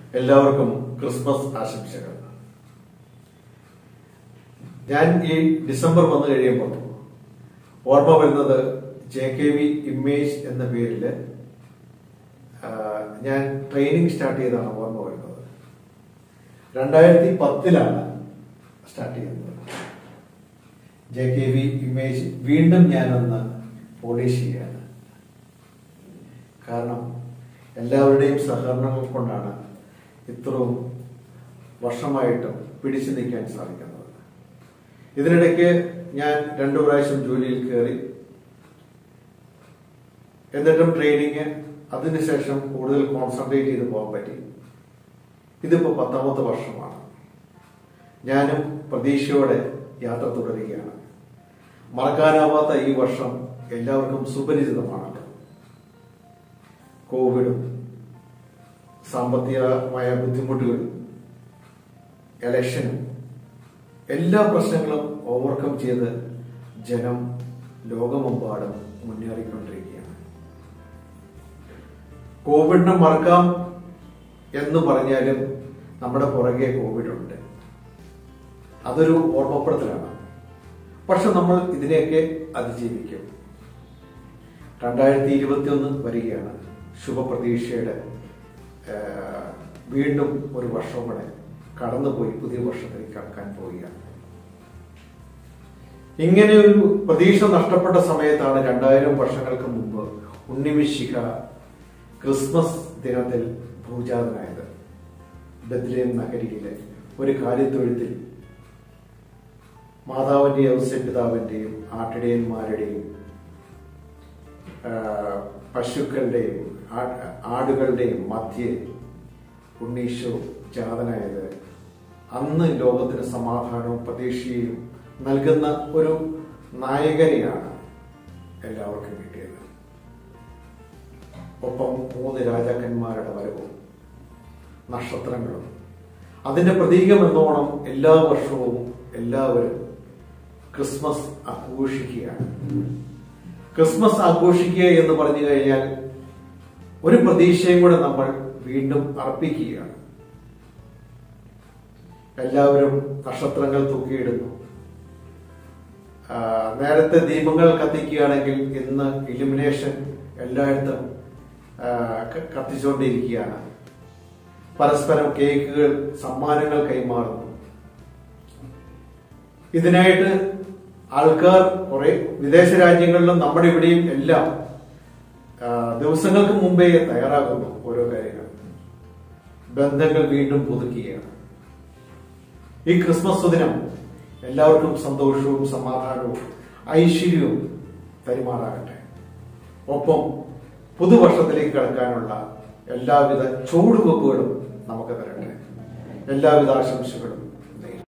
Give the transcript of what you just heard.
എല്ലാവർക്കും ക്രിസ്മസ് ആശംസകൾ ഞാൻ ഈ ഡിസംബർ വന്നു കഴിയുമ്പോൾ ഓർമ്മ വരുന്നത് ജെ കെ വി ഇമേജ് എന്ന പേരിൽ ഞാൻ ട്രെയിനിങ് സ്റ്റാർട്ട് ചെയ്താണ് ഓർമ്മ വരുന്നത് രണ്ടായിരത്തി പത്തിലാണ് സ്റ്റാർട്ട് ചെയ്യുന്നത് ജെ കെ വി ഇമേജ് വീണ്ടും ഞാനൊന്ന് പോളിഷ് ചെയ്യാണ് കാരണം എല്ലാവരുടെയും സഹകരണങ്ങൾ കൊണ്ടാണ് ഇത്രയും വർഷമായിട്ടും പിടിച്ചു നിൽക്കാൻ സാധിക്കുന്നത് ഇതിനിടയ്ക്ക് ഞാൻ രണ്ടു പ്രാവശ്യം ജോലിയിൽ കയറി എന്നിട്ടും ട്രെയിനിങ് അതിനുശേഷം കൂടുതൽ കോൺസെൻട്രേറ്റ് ചെയ്ത് പോകാൻ പറ്റി ഇതിപ്പോ പത്താമത്തെ വർഷമാണ് ഞാനും പ്രതീക്ഷയോടെ യാത്ര തുടരുകയാണ് മറക്കാനാവാത്ത ഈ വർഷം എല്ലാവർക്കും സുപരിചിതമാണല്ലോ കോവിഡും സാമ്പത്തികമായ ബുദ്ധിമുട്ടുകളും എലക്ഷനും എല്ലാ പ്രശ്നങ്ങളും ഓവർകം ചെയ്ത് ജനം ലോകമെമ്പാടും മുന്നേറിക്കൊണ്ടിരിക്കുകയാണ് കോവിഡിനെ മറക്കാം എന്ന് പറഞ്ഞാലും നമ്മുടെ പുറകെ കോവിഡ് ഉണ്ട് അതൊരു ഓർമ്മപ്പെടുത്തലാണ് പക്ഷെ നമ്മൾ ഇതിനെയൊക്കെ അതിജീവിക്കും രണ്ടായിരത്തി ഇരുപത്തി ഒന്ന് വരികയാണ് ശുഭപ്രതീക്ഷയുടെ ആ, വീണ്ടും ഒരു വർഷം കൂടെ കടന്നുപോയി പുതിയ വർഷത്തിലേക്ക് കടക്കാൻ പോവുകയാണ് ഇങ്ങനെ ഒരു പ്രതീക്ഷ നഷ്ടപ്പെട്ട സമയത്താണ് രണ്ടായിരം വർഷങ്ങൾക്ക് മുമ്പ് ഉണ്ണിമിശിക ക്രിസ്മസ് ദിനത്തിൽ ഭൂജാതനായത് ബദ്ലേം നഗരിയിലെ ഒരു കാര്യത്തൊഴുത്തിൽ മാതാവിന്റെ ഔസ്യപിതാവിന്റെയും ആട്ടിടയന്മാരുടെയും ആ, പശുക്കളുടെയും ആ- ആടുകളുടെയും മധ്യേ ഉണ്ണീശോ ജാതനായത് അന്ന് ലോകത്തിന് സമാധാനവും പ്രതീക്ഷയും നൽകുന്ന ഒരു നായകനെയാണ് എല്ലാവർക്കും കിട്ടിയത് ഒപ്പം മൂന്ന് രാജാക്കന്മാരുടെ വരവും നക്ഷത്രങ്ങളും അതിന്റെ പ്രതീകമെന്നോണം എല്ലാ വർഷവും എല്ലാവരും ക്രിസ്മസ് ആഘോഷിക്കുകയാണ് ക്രിസ്മസ് ആഘോഷിക്കുക എന്ന് പറഞ്ഞു കഴിഞ്ഞാൽ ഒരു പ്രതീക്ഷയും കൂടെ നമ്മൾ വീണ്ടും അർപ്പിക്കുകയാണ് എല്ലാവരും നക്ഷത്രങ്ങൾ തൂക്കിയിടുന്നു ആ, നേരത്തെ ദീപങ്ങൾ കത്തിക്കുകയാണെങ്കിൽ ഇന്ന് ഇലുമിനേഷൻ എല്ലായിടത്തും ആ, ക- കത്തിച്ചുകൊണ്ടിരിക്കുകയാണ് പരസ്പരം കേക്കുകൾ സമ്മാനങ്ങൾ കൈമാറുന്നു ഇതിനായിട്ട് ആൾക്കാർ കുറെ വിദേശ രാജ്യങ്ങളിലും നമ്മുടെ ഇവിടെയും എല്ലാം ആ, ദിവസങ്ങൾക്ക് മുമ്പേ തയ്യാറാകുന്നു ഓരോ കാര്യങ്ങൾ ബന്ധങ്ങൾ വീണ്ടും പുതുക്കുകയാണ് ഈ ക്രിസ്മസ് ദിനം എല്ലാവർക്കും സന്തോഷവും സമാധാനവും ഐശ്വര്യവും തരുമാറാകട്ടെ ഒപ്പം പുതുവർഷത്തിലേക്ക് കടക്കാനുള്ള എല്ലാവിധ ചൂടുവെപ്പുകളും നമുക്ക് തരട്ടെ എല്ലാവിധ ആശംസകളും